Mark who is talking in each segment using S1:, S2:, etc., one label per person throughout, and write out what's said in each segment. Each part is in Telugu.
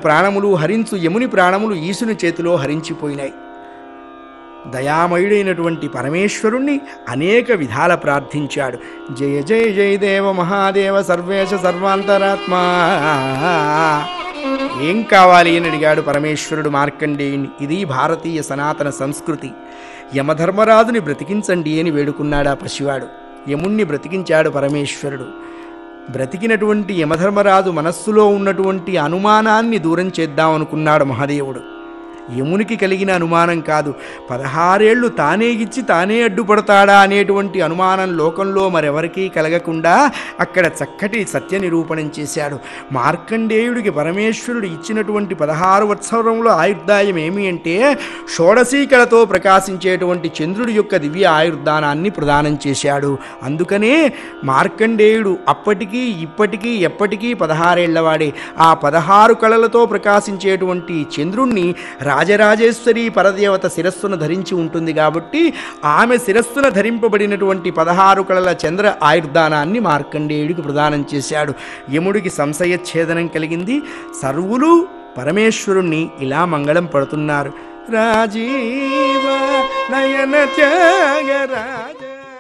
S1: ప్రాణములు హరించు యముని ప్రాణములు ఈశుని చేతిలో హరించిపోయినాయి దయామయుడైనటువంటి పరమేశ్వరుణ్ణి అనేక విధాల ప్రార్థించాడు జయ జయ జయ దేవ మహాదేవ సర్వేశ సర్వాంతరాత్మా ఏం కావాలి అని అడిగాడు పరమేశ్వరుడు మార్కండేయుని ఇది భారతీయ సనాతన సంస్కృతి యమధర్మరాజుని బ్రతికించండి అని వేడుకున్నాడు ఆ పసివాడు యముణ్ణి బ్రతికించాడు పరమేశ్వరుడు బ్రతికినటువంటి యమధర్మరాజు మనస్సులో ఉన్నటువంటి అనుమానాన్ని దూరం చేద్దామనుకున్నాడు మహాదేవుడు యమునికి కలిగిన అనుమానం కాదు పదహారేళ్లు తానే ఇచ్చి తానే అడ్డుపడతాడా అనేటువంటి అనుమానం లోకంలో మరెవరికీ కలగకుండా అక్కడ చక్కటి సత్య నిరూపణం చేశాడు మార్కండేయుడికి పరమేశ్వరుడు ఇచ్చినటువంటి పదహారు వత్సరంలో ఆయుర్దాయం ఏమి అంటే షోడశీకలతో ప్రకాశించేటువంటి చంద్రుడి యొక్క దివ్య ఆయుర్దానాన్ని ప్రదానం చేశాడు అందుకనే మార్కండేయుడు అప్పటికీ ఇప్పటికీ ఎప్పటికీ పదహారేళ్లవాడే ఆ పదహారు కళలతో ప్రకాశించేటువంటి చంద్రుణ్ణి రాజరాజేశ్వరి పరదేవత శిరస్సును ధరించి ఉంటుంది కాబట్టి ఆమె శిరస్సున ధరింపబడినటువంటి పదహారు కళల చంద్ర ఆయుర్దానాన్ని మార్కండేయుడికి ప్రదానం చేశాడు యముడికి సంశయఛేదనం కలిగింది సర్వులు పరమేశ్వరుణ్ణి ఇలా మంగళం పడుతున్నారు రాజీవ నయన త్యాగరాజ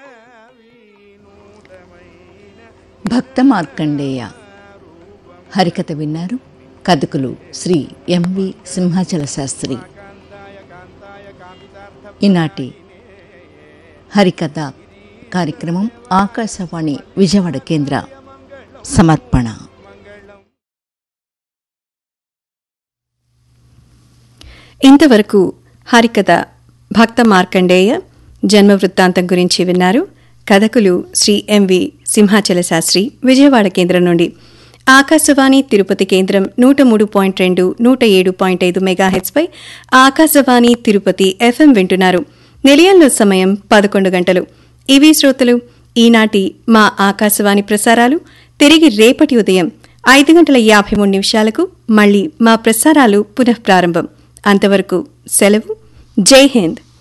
S2: భక్త మార్కండేయ హరికథ విన్నారు కథకులు శ్రీ ఎంవి సింహాచల శాస్త్రి ఈనాటి హరికథ కార్యక్రమం ఆకాశవాణి విజయవాడ కేంద్ర సమర్పణ
S3: ఇంతవరకు హరికథ భక్త మార్కండేయ జన్మ వృత్తాంతం గురించి విన్నారు కథకులు శ్రీ ఎంవి సింహాచల శాస్త్రి విజయవాడ కేంద్రం నుండి ఆకాశవాణి తిరుపతి కేంద్రం నూట మూడు పాయింట్ రెండు నూట ఏడు పాయింట్ ఐదు మెగాహెచ్పై ఆకాశవాణి తిరుపతి ఎఫ్ఎం వింటున్నారు నిలయంలో సమయం పదకొండు గంటలు ఇవి శ్రోతలు ఈనాటి మా ఆకాశవాణి ప్రసారాలు తిరిగి రేపటి ఉదయం ఐదు గంటల యాభై మూడు నిమిషాలకు మళ్లీ మా ప్రసారాలు పునఃప్రారంభం అంతవరకు సెలవు జై హింద్